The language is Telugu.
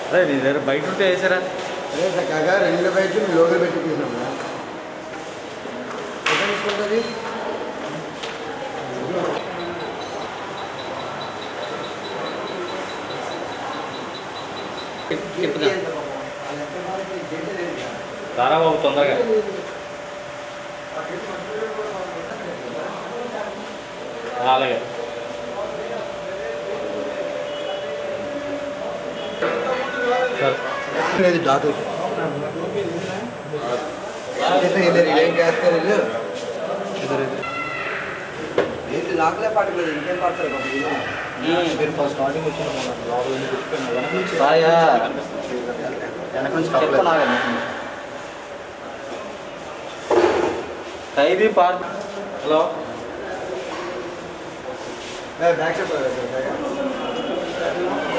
అదే నీ దగ్గర బయట ఉంటే వేసారా అదే చక్కగా రెండు బయట లోగా పెట్టి తీసినాం ఎక్కడ తీసుకుంటుంది రారా బాబు తొందరగా ఆ, అలాగే సార్ లేదు డాటు ఇద్దరు ఏం చేస్తారు వీళ్ళు ఇద్దరు ఏంటి లాక్లే పట్టలేదు ఇంకేం పడతారు మీరు ఫస్ట్ స్టార్టింగ్ వచ్చిన లోపల వెళ్ళి కూర్చుని వెనక నుంచి సాయా వెనక నుంచి కప్పలేదు. ఖైదీ పార్క్ హలో బ్యాక్ సైడ్